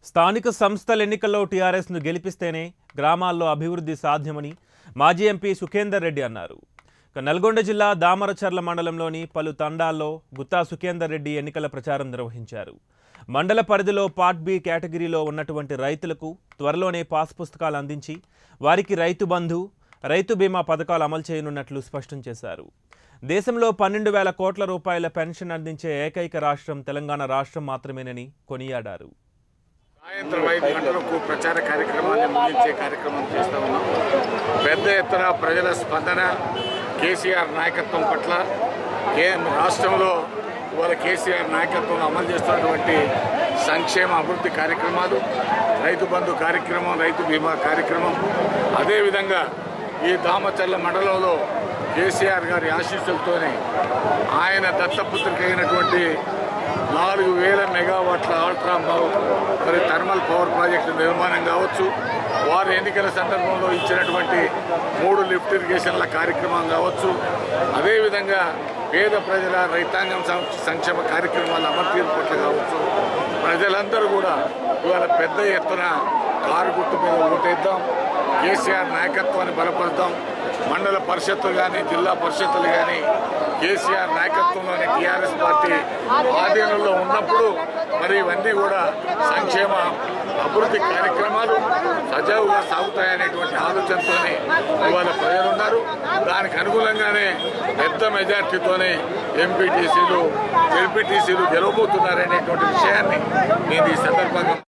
స్థానిక సంస్థల ఎన్నికల్లో టీఆర్ఎస్ను గెలిపిస్తేనే గ్రామాల్లో అభివృద్ధి సాధ్యమని మాజీ ఎంపీ సుఖేందర్ రెడ్డి అన్నారు ఇక నల్గొండ జిల్లా దామరచర్ల మండలంలోని పలు తండాల్లో గుత్తా సుఖేందర్ రెడ్డి ఎన్నికల ప్రచారం నిర్వహించారు మండల పరిధిలో పార్ట్ బి కేటగిరీలో ఉన్నటువంటి రైతులకు త్వరలోనే పాస్ పుస్తకాలు అందించి వారికి రైతు బంధు రైతు బీమా పథకాలు అమలు చేయనున్నట్లు స్పష్టం చేశారు దేశంలో పన్నెండు వేల కోట్ల రూపాయల పెన్షన్ అందించే ఏకైక రాష్ట్రం తెలంగాణ రాష్ట్రం మాత్రమేనని కొనియాడారు సాయంత్రం ఐదు గంటలకు ప్రచార కార్యక్రమాన్ని ముగించే కార్యక్రమం చేస్తా ఉన్నాం పెద్ద ఎత్తున ప్రజల స్పందన కేసీఆర్ నాయకత్వం పట్ల కే రాష్ట్రంలో ఇవాళ కేసీఆర్ నాయకత్వంలో అమలు చేస్తున్నటువంటి సంక్షేమ అభివృద్ధి కార్యక్రమాలు రైతు బంధు కార్యక్రమం రైతు బీమా కార్యక్రమం అదేవిధంగా ఈ దామచర్ల మండలంలో కేసీఆర్ గారి ఆశీస్సులతోనే ఆయన దత్తపుత్రిక అయినటువంటి నాలుగు వేల మెగావాట్ల అల్ట్రా పవర్ మరి థర్మల్ పవర్ ప్రాజెక్టు నిర్మాణం కావచ్చు వారు ఎన్నికల సందర్భంలో ఇచ్చినటువంటి మూడు లిఫ్ట్ ఇరిగేషన్ల కార్యక్రమం కావచ్చు అదేవిధంగా పేద ప్రజల రైతాంగం సం- సంక్షేమ కార్యక్రమాల అమర్తీరు పట్ల కావచ్చు ప్రజలందరూ కూడా ఇవాళ పెద్ద ఎత్తున కారు గుర్తు మీద ఓటేద్దాం కేసీఆర్ నాయకత్వాన్ని బలపరుద్దాం మండల పరిషత్తులు కానీ జిల్లా పరిషత్తులు కానీ కేసీఆర్ నాయకత్వంలోని టీఆర్ఎస్ పార్టీ ఆధీనంలో ఉన్నప్పుడు మరి ఇవన్నీ కూడా సంక్షేమ అభివృద్ధి కార్యక్రమాలు సజావుగా సాగుతాయనేటువంటి ఆలోచనతోనే ఇవాళ ప్రజలు ఉన్నారు దానికి అనుగుణంగానే పెద్ద మెజార్టీతోనే ఎంపీటీసీలు ఎంపీటీసీలు గెలవబోతున్నారనేటువంటి విషయాన్ని నేను ఈ సందర్భంగా